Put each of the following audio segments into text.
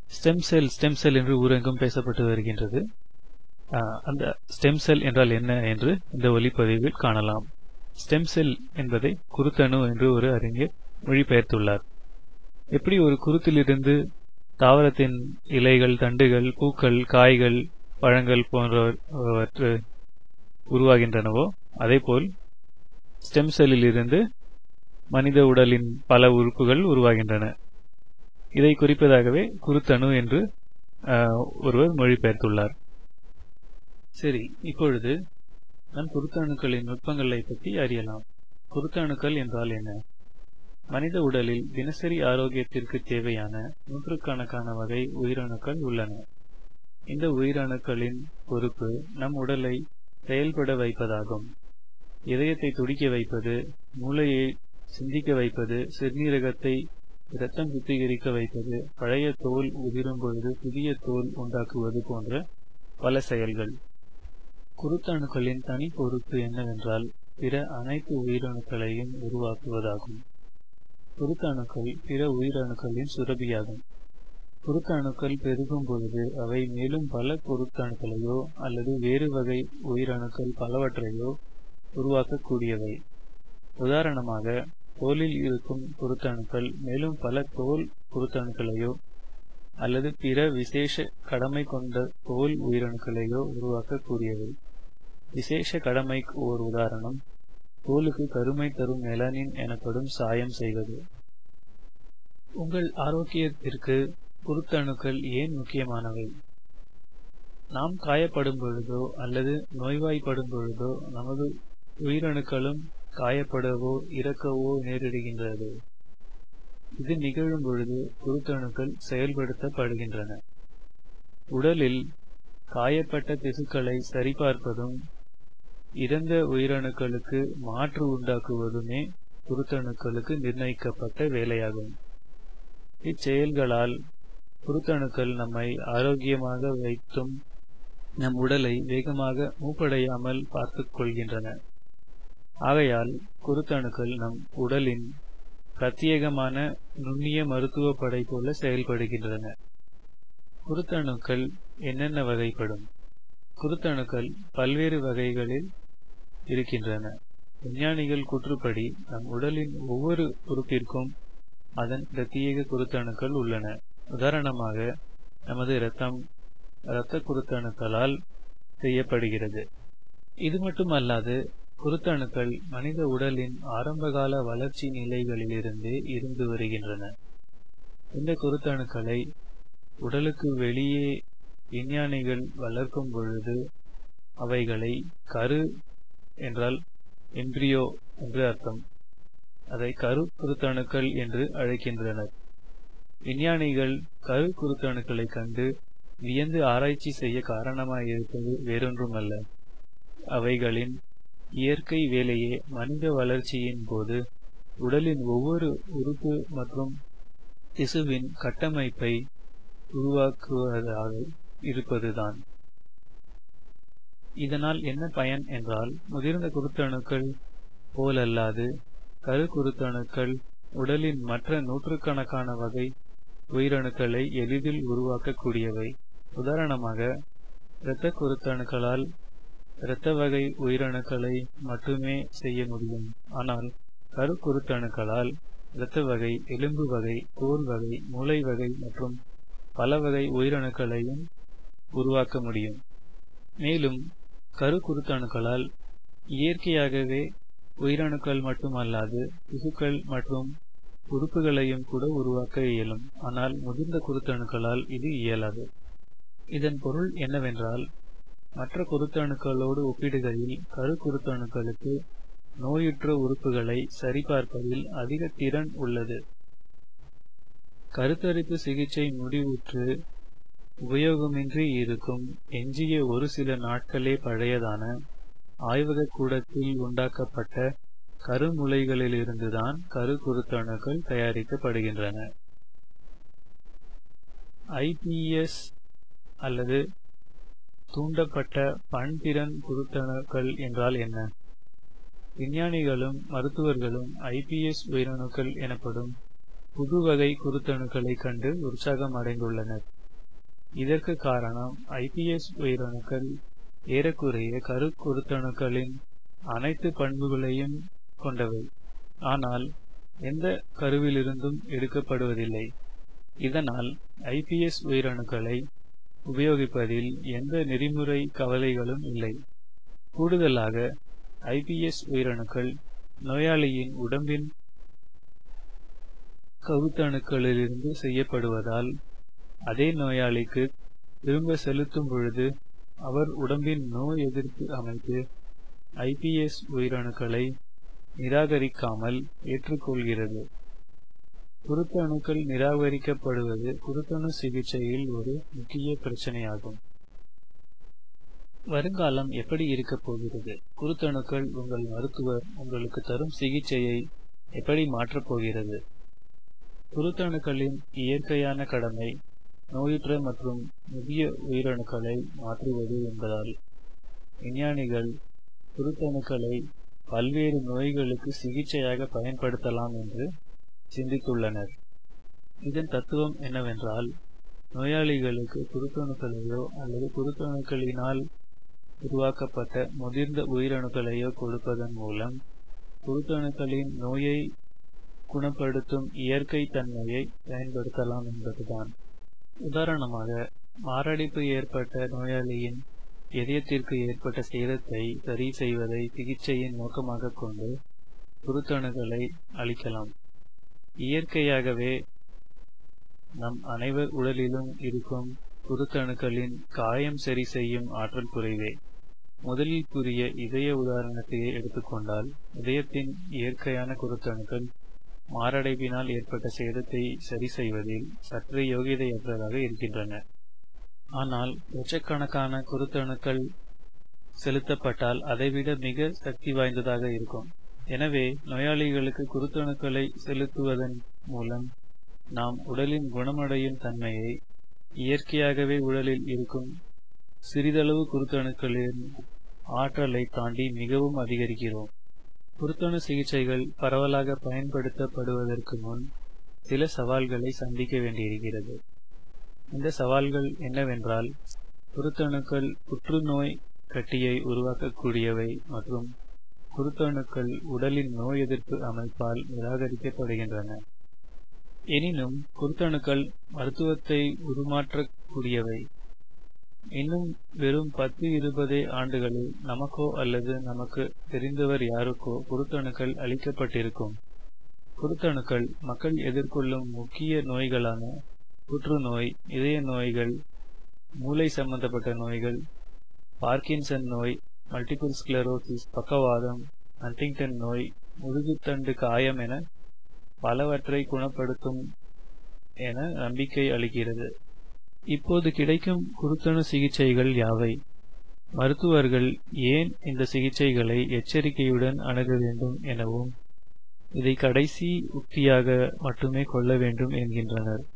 stem cell stem cell என்று ஊரெங்கும் பேசப்பட்டு வருகின்றது ஆஹ், அந்த ஸ்டெம் செல் என்றால் என்ன என்று இந்த ஒலிப்பதிவில் காணலாம் ஸ்டெம் செல் என்பதை குருத்தணு என்று ஒரு அறிஞர் மொழிபெயர்த்துள்ளார் எப்படி ஒரு குருத்திலிருந்து தாவரத்தின் இலைகள் தண்டுகள் பூக்கள் காய்கள் பழங்கள் போன்றவற்று உருவாகின்றனவோ அதேபோல் ஸ்டெம் செல்லிலிருந்து மனித உடலின் பல உறுப்புகள் உருவாகின்றன இதை குறிப்பதாகவே குருத்தணு என்று ஆஹ், ஒருவர் மொழிபெயர்த்துள்ளார் சரி இப்பொழுது நம் குருத்தணுக்களின் நுட்பங்களை பற்றி அறியலாம் குருத்தணுக்கள் என்றால் என்ன மனித உடலில் தினசரி ஆரோக்கியத்திற்கு தேவையான நூற்றுக்கணக்கான வகை உயிரணுக்கள் உள்ளன இந்த உயிரணுக்களின் பொறுப்பு நம் உடலை செயல்பட வைப்பதாகும் இதயத்தை துடிக்க வைப்பது மூளையை சிந்திக்க வைப்பது சிறுநீரகத்தை இரத்தம் சுத்திகரிக்க வைப்பது பழைய தோல் உதிரும் பொழுது புதிய தோல் உண்டாக்குவது போன்ற பல செயல்கள் குருத்தணுக்களின் தனி பொறுப்பு என்னவென்றால் பிற அனைத்து உயிரணுக்களையும் உருவாக்குவதாகும் குருத்தணுக்கள் பிற உயிரணுக்களின் சுரபியாகும் குருத்தணுக்கள் பெருகும் பொழுது அவை மேலும் பல குருத்தணுக்களையோ அல்லது வேறு வகை உயிரணுக்கள் பலவற்றையோ உருவாக்கக்கூடியவை உதாரணமாக தோலில் இருக்கும் குருத்தணுக்கள் மேலும் பல தோல் குருத்தணுக்களையோ அல்லது பிற விசேஷ கடமை கொண்ட தோல் உயிரணுக்களையோ உருவாக்கக்கூடியவை விசேஷ கடமைக்கு ஓர் உதாரணம் தோலுக்கு கருமை தரும் மெலனின் எனப்படும் சாயம் செய்வது உங்கள் ஆரோக்கியத்திற்கு குருத்தணுக்கள் ஏன் முக்கியமானவை நாம் காயப்படும் பொழுதோ அல்லது நோய்வாய்ப்படும் பொழுதோ நமது உயிரணுக்களும் காயப்படவோ இறக்கவோ நேரிடுகின்றது இது நிகழும் பொழுது குருத்தணுக்கள் செயல்படுத்தப்படுகின்றன உடலில் காயப்பட்ட திசுக்களை சரிபார்ப்பதும் இறந்த உயிரணுக்களுக்கு மாற்று உண்டாக்குவதுமே குருத்தணுக்களுக்கு நிர்ணயிக்கப்பட்ட வேலையாகும் இச்செயல்களால் குருத்தணுக்கள் நம்மை ஆரோக்கியமாக வைத்தும் நம் உடலை வேகமாக மூப்படையாமல் பார்த்துக் கொள்கின்றன ஆகையால் குருத்தணுக்கள் நம் உடலின் பிரத்யேகமான நுண்ணிய மருத்துவ படை போல செயல்படுகின்றன குருத்தணுக்கள் என்னென்ன வகைப்படும் குருத்தணுக்கள் பல்வேறு வகைகளில் இருக்கின்றன விஞ்ஞானிகள் கூற்றுப்படி நம் உடலின் ஒவ்வொரு உறுப்பிற்கும் அதன் பிரத்யேக குருத்தணுக்கள் உள்ளன உதாரணமாக நமது இரத்தம் இரத்த குருத்தணுக்களால் செய்யப்படுகிறது இது மட்டுமல்லாது குருத்தணுக்கள் மனித உடலின் ஆரம்பகால வளர்ச்சி நிலைகளிலிருந்தே இருந்து வருகின்றன இந்த குருத்தணுக்களை உடலுக்கு வெளியே விஞ்ஞானிகள் வளர்க்கும் பொழுது அவைகளை கரு என்றால் எம்ப்ரியோ என்று அர்த்தம் அதை கரு குருத்தணுக்கள் என்று அழைக்கின்றனர் விஞ்ஞானிகள் கரு குருத்தணுக்களை கண்டு வியந்து ஆராய்ச்சி செய்ய காரணமாயிருப்பது வேறொன்றுமல்ல அவைகளின் இயற்கை வேலையே மனித வளர்ச்சியின் போது உடலின் ஒவ்வொரு உறுப்பு மற்றும் திசுவின் கட்டமைப்பை உருவாக்குவதாக இருப்பதுதான் இதனால் என்ன பயன் என்றால் முதிர்ந்த குருத்தணுக்கள் போலல்லாது கரு குருத்தணுக்கள் உடலின் மற்ற நூற்றுக்கணக்கான வகை உயிரணுக்களை எளிதில் உருவாக்கக்கூடியவை உதாரணமாக இரத்த குருத்தணுக்களால் இரத்த வகை உயிரணுக்களை மட்டுமே செய்ய முடியும் ஆனால் கரு குருத்தணுக்களால் இரத்த வகை எலும்பு வகை தோல் வகை மூளை வகை மற்றும் பல வகை உயிரணுக்களையும் உருவாக்க முடியும் மேலும் கரு குருத்தணுக்களால் இயற்கையாகவே உயிரணுக்கள் மட்டுமல்லாது திசுக்கள் மற்றும் உறுப்புகளையும் கூட உருவாக்க இயலும் ஆனால் முதிர்ந்த குருத்தணுக்களால் இது இயலாது இதன் பொருள் என்னவென்றால் மற்ற குருத்தணுக்களோடு ஒப்பிடுகையில் கரு குருத்தணுக்களுக்கு நோயுற்ற உறுப்புகளை சரிபார்ப்பதில் அதிக திறன் உள்ளது கருத்தரிப்பு சிகிச்சை முடிவுற்று உபயோகமின்றி இருக்கும் எஞ்சிய ஒரு சில நாட்களே பழையதான ஆய்வக கூடத்தில் உண்டாக்கப்பட்ட கருமுலைகளிலிருந்துதான் கரு குருத்தணுக்கள் தயாரிக்கப்படுகின்றன ஐபிஎஸ் அல்லது தூண்டப்பட்ட பண்பிறன் குருத்தணுக்கள் என்றால் என்ன விஞ்ஞானிகளும் மருத்துவர்களும் ஐபிஎஸ் உயிரணுக்கள் எனப்படும் புது வகை குருத்தணுக்களை கண்டு உற்சாகம் அடைந்துள்ளனர் இதற்கு காரணம் iPS உயிரணுக்கள் ஏறக்குறைய கருக்குருத்தணுக்களின் அனைத்து பண்புகளையும் கொண்டவை ஆனால் எந்த கருவிலிருந்தும் எடுக்கப்படுவதில்லை இதனால் iPS உயிரணுக்களை உபயோகிப்பதில் எந்த நெறிமுறை கவலைகளும் இல்லை கூடுதலாக iPS உயிரணுக்கள் நோயாளியின் உடம்பின் கருத்தணுக்களிலிருந்து செய்யப்படுவதால் அதே நோயாளிக்கு திரும்ப செலுத்தும் பொழுது அவர் உடம்பின் நோய் எதிர்ப்பு அமைப்பு iPS உயிரணுக்களை நிராகரிக்காமல் ஏற்றுக்கொள்கிறது குருத்தணுக்கள் நிராகரிக்கப்படுவது குருத்தணு சிகிச்சையில் ஒரு முக்கிய பிரச்சனையாகும் வருங்காலம் எப்படி இருக்கப் போகிறது குருத்தணுக்கள் உங்கள் மருத்துவர் உங்களுக்கு தரும் சிகிச்சையை எப்படி மாற்றப் போகிறது குருத்தணுக்களின் இயற்கையான கடமை நோயுற்ற மற்றும் முதிய உயிரணுக்களை மாற்றுவது என்பதால் விஞ்ஞானிகள் குருத்தணுக்களை பல்வேறு நோய்களுக்கு சிகிச்சையாக பயன்படுத்தலாம் என்று சிந்தித்துள்ளனர் இதன் தத்துவம் என்னவென்றால் நோயாளிகளுக்கு குருத்தணுக்களையோ அல்லது குருத்தணுக்களினால் உருவாக்கப்பட்ட முதிர்ந்த உயிரணுக்களையோ கொடுப்பதன் மூலம் குருத்தணுக்களின் நோயை குணப்படுத்தும் இயற்கை தன்மையை பயன்படுத்தலாம் என்பதுதான் உதாரணமாக மாரடைப்பு ஏற்பட்ட நோயாளியின் இதயத்திற்கு ஏற்பட்ட சேதத்தை சரி செய்வதை சிகிச்சையின் நோக்கமாக கொண்டு குருத்தணுக்களை அளிக்கலாம் இயற்கையாகவே நம் அனைவர் உடலிலும் இருக்கும் குருத்தணுக்களின் காயம் சரி செய்யும் ஆற்றல் குறைவே முதலில் கூறிய இதய உதாரணத்தையே எடுத்துக்கொண்டால் இதயத்தின் இயற்கையான குருத்தணுக்கள் மாரடைப்பினால் ஏற்பட்ட சேதத்தை சரி செய்வதில் சற்று யோகிதையற்றதாக இருக்கின்றன ஆனால் லட்சக்கணக்கான குருத்தணுக்கள் செலுத்தப்பட்டால் அதைவிட மிக சக்தி வாய்ந்ததாக இருக்கும் எனவே நோயாளிகளுக்கு குருத்தணுக்களை செலுத்துவதன் மூலம் நாம் உடலின் குணமடையும் தன்மையை இயற்கையாகவே உடலில் இருக்கும் சிறிதளவு குருத்தணுக்களின் ஆற்றலை தாண்டி மிகவும் அதிகரிக்கிறோம் குருத்தணு சிகிச்சைகள் பரவலாக பயன்படுத்தப்படுவதற்கு முன் சில சவால்களை சந்திக்க வேண்டியிருக்கிறது இந்த சவால்கள் என்னவென்றால் குருத்தணுக்கள் புற்றுநோய் கட்டியை உருவாக்கக்கூடியவை மற்றும் குருத்தணுக்கள் உடலின் நோய் எதிர்ப்பு அமைப்பால் நிராகரிக்கப்படுகின்றன எனினும் குருத்தணுக்கள் மருத்துவத்தை உருமாற்றக்கூடியவை இன்னும் வெறும் பத்து இருபதே ஆண்டுகளில் நமக்கோ அல்லது நமக்கு தெரிந்தவர் யாருக்கோ குருத்தணுக்கள் அளிக்கப்பட்டிருக்கும் குருத்தணுக்கள் மக்கள் எதிர்கொள்ளும் முக்கிய நோய்களான புற்றுநோய் இதய நோய்கள் மூளை சம்பந்தப்பட்ட நோய்கள் பார்க்கின்சன் நோய் மல்டிபிள் ஸ்க்ளரோசிஸ் பக்கவாதம் ஹண்டிங்டன் நோய் முதுகுத்தண்டு காயம் என பலவற்றை குணப்படுத்தும் என நம்பிக்கை அளிக்கிறது இப்போது கிடைக்கும் குருத்தணு சிகிச்சைகள் யாவை மருத்துவர்கள் ஏன் இந்த சிகிச்சைகளை எச்சரிக்கையுடன் அணுக வேண்டும் எனவும் இதை கடைசி உக்தியாக மட்டுமே கொள்ள வேண்டும் என்கின்றனர்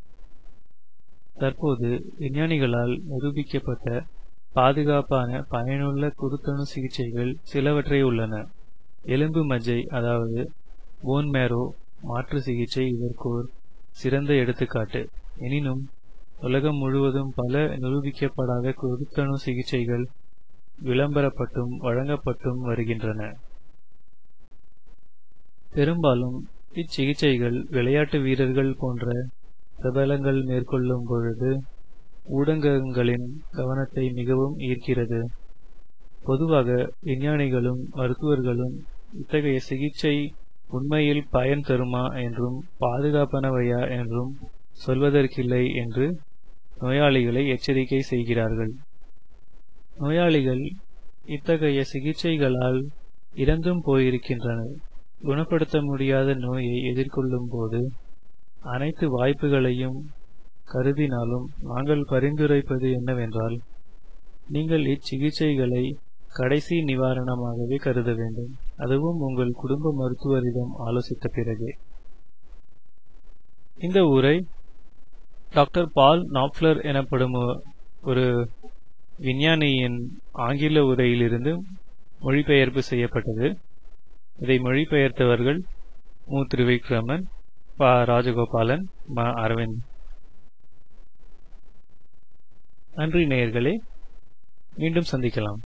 தற்போது விஞ்ஞானிகளால் நிரூபிக்கப்பட்ட பாதுகாப்பான பயனுள்ள குருத்தணு சிகிச்சைகள் சிலவற்றை உள்ளன எலும்பு மஜ்ஜை அதாவது போன் மேரோ மாற்று சிகிச்சை இதற்கோர் சிறந்த எடுத்துக்காட்டு எனினும் உலகம் முழுவதும் பல நிரூபிக்கப்படாத குருத்தணு சிகிச்சைகள் விளம்பரப்பட்டும் வழங்கப்பட்டும் வருகின்றன பெரும்பாலும் இச்சிகிச்சைகள் விளையாட்டு வீரர்கள் போன்ற பிரபலங்கள் மேற்கொள்ளும் பொழுது ஊடகங்களின் கவனத்தை மிகவும் ஈர்க்கிறது பொதுவாக விஞ்ஞானிகளும் மருத்துவர்களும் இத்தகைய சிகிச்சை உண்மையில் பயன் தருமா என்றும் பாதுகாப்பானவையா என்றும் சொல்வதற்கில்லை என்று நோயாளிகளை எச்சரிக்கை செய்கிறார்கள் நோயாளிகள் இத்தகைய சிகிச்சைகளால் இறந்தும் போயிருக்கின்றனர் குணப்படுத்த முடியாத நோயை எதிர்கொள்ளும் போது அனைத்து வாய்ப்புகளையும் கருதினாலும் நாங்கள் பரிந்துரைப்பது என்னவென்றால் நீங்கள் இச்சிகிச்சைகளை கடைசி நிவாரணமாகவே கருத வேண்டும் அதுவும் உங்கள் குடும்ப மருத்துவரிடம் ஆலோசித்த பிறகே இந்த உரை டாக்டர் பால் நாப்ஃலர் எனப்படும் ஒரு விஞ்ஞானியின் ஆங்கில உரையிலிருந்து மொழிபெயர்ப்பு செய்யப்பட்டது இதை மொழிபெயர்த்தவர்கள் மு திரிவிக்ரமன் ப ராஜகோபாலன் ம அரவிந்த் நன்றி நேயர்களே மீண்டும் சந்திக்கலாம்